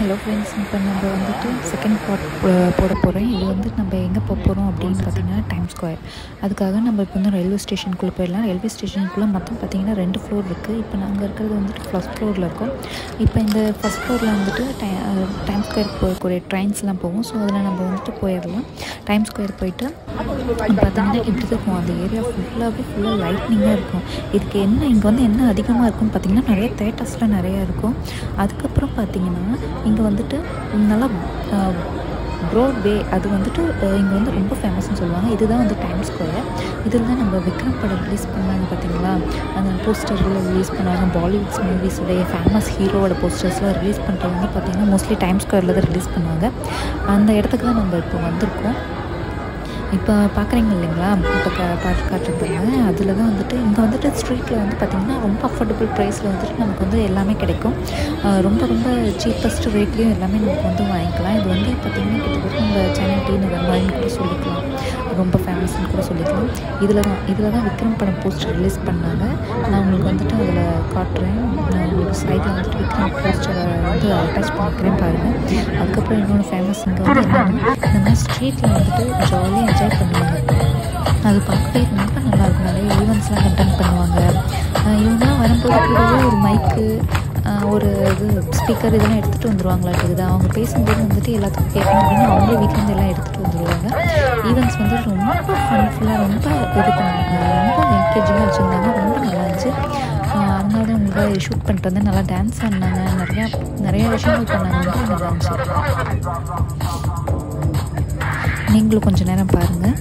Hello friends இப்போ நம்ம வந்துட்டு செகண்ட் பார்ட் போட போகிறோம் இது வந்து நம்ம எங்கே போக போகிறோம் அப்படின்னு பார்த்தீங்கன்னா டைம் ஸ்கொயர் அதுக்காக நம்ம இப்போ வந்து ரயில்வே ஸ்டேஷனுக்குள்ளே போயிடலாம் ரயில்வே ஸ்டேஷனுக்குள்ளே மொத்தம் பார்த்தீங்கன்னா ரெண்டு ஃப்ளோர் இருக்குது இப்போ நாங்கள் இருக்கிறது வந்துட்டு ஃபஸ்ட் ஃப்ளோரில் இருக்கோம் இப்போ இந்த ஃபஸ்ட் ஃப்ளோரில் வந்துட்டு டை டைம் ஸ்கொயர் போகக்கூடிய ட்ரெயின்ஸ்லாம் போகும் ஸோ அதில் நம்ம வந்துட்டு போயிடலாம் டைம் ஸ்கொயர் போயிட்டு பார்த்தீங்கன்னா இப்படி தான் இருக்கும் அந்த ஏரியா ஃபுல்லாகவே ஃபுல்லாக லைட்னிங்காக இருக்கும் இதுக்கு என்ன இங்கே வந்து என்ன அதிகமாக இருக்கும்னு பார்த்தீங்கன்னா நிறைய தேட்டர்ஸ்லாம் நிறையா இருக்கும் அதுக்கப்புறம் பார்த்தீங்கன்னா இங்கே வந்துட்டு நல்லா ப்ரோட் வே அது வந்துட்டு இங்கே வந்து ரொம்ப ஃபேமஸ்னு சொல்லுவாங்க இதுதான் வந்து டைம் ஸ்கொயர் இதில் தான் நம்ம விக்ரம் படம் ரிலீஸ் பண்ணாங்க பார்த்தீங்களா அந்த போஸ்டர்லாம் ரிலீஸ் பண்ணாங்க பாலிவுட்ஸ் மூவிஸுடைய ஃபேமஸ் ஹீரோவோட போஸ்டர்ஸ்லாம் ரிலீஸ் பண்ணுறவங்க பார்த்தீங்கன்னா மோஸ்ட்லி டைம் ஸ்கொயரில் தான் ரிலீஸ் பண்ணுவாங்க அந்த இடத்துக்கு தான் நம்ம இப்போ வந்திருக்கோம் இப்போ பார்க்குறீங்க இல்லைங்களா இப்போ கா பார்த்து காட்டுறதுங்க அதில் தான் வந்துட்டு இங்கே வந்துட்டு ஸ்ட்ரீட்டில் வந்து பார்த்திங்கன்னா ரொம்ப அஃபோர்டபுள் ப்ரைஸில் வந்துட்டு நமக்கு வந்து எல்லாமே கிடைக்கும் ரொம்ப ரொம்ப சீப்பஸ்ட் ரேட்லேயும் எல்லாமே நமக்கு வந்து வாங்கிக்கலாம் இது வந்து பார்த்திங்கன்னா கிட்டத்தட்ட நம்ம சென்னை டி நகர் மாதிரின்னு கூட சொல்லிக்கலாம் ரொம்ப ஃபேமஸ்னு கூட சொல்லிக்கலாம் இதில் தான் இதில் தான் விக்ரம் படம் போஸ்டர் ரிலீஸ் பண்ணாங்க நான் உங்களுக்கு வந்துட்டு அதில் காட்டுறேன் நான் உங்களுக்கு சைடில் வந்துட்டு விக்ரம் போஸ்டரை வந்து அட்டாச் பண்ணிக்கிறேன் பாருங்கள் அதுக்கப்புறம் இன்னொன்று ஃபேமஸ் இங்கே வந்து என்னென்னா இந்த மாதிரி ஸ்ட்ரீட்டில் வந்துட்டு ஜாலியாக என்ஜாய் பண்ணுவாங்க அது பார்க்கவே ரொம்ப நல்லாயிருக்கும் நிறைய ஈவெண்ட்ஸ்லாம் கண்டக்ட் பண்ணுவாங்க இவங்கலாம் வரும்போது கூடவே ஒரு மைக்கு ஒரு இது ஸ்பீக்கர் இதெல்லாம் எடுத்துகிட்டு வந்துடுவாங்களாட்டுக்குது அவங்க பேசும்போது வந்துட்டு எல்லாத்துக்கும் கேட்கணும் அப்படின்னு அவங்களே வீட்டிலேருந்து எல்லாம் எடுத்துகிட்டு வந்துடுவாங்க ஈவெண்ட்ஸ் வந்து ரொம்ப ஃபன்ஃபுல்லாக ரொம்ப இது பண்ணாங்க ரொம்ப என்கேஜிங்காக வச்சுருந்தாங்க ரொம்ப நல்லா இருந்துச்சு அதனால தான் உங்களுக்கு ஷூட் பண்ணிட்டு வந்து நல்லா டான்ஸ் ஆடினாங்க நிறையா நிறைய விஷயங்கள் பண்ணாங்க ரொம்ப நல்லா இருந்துச்சு நீங்களும் கொஞ்சம் நேரம் பாருங்கள்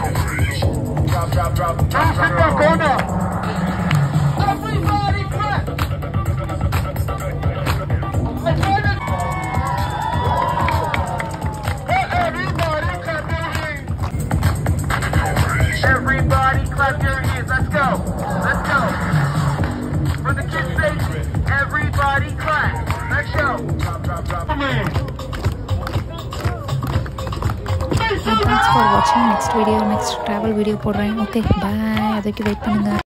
Everybody clap your hands. Let's go. Let's go. For the kids' safety, everybody clap. Let's go. Come in. Thanks for வாட்சிங் next video next travel video போடுறேன் ஓகே பாய் அதுக்கு வெயிட் பண்ணுங்கள்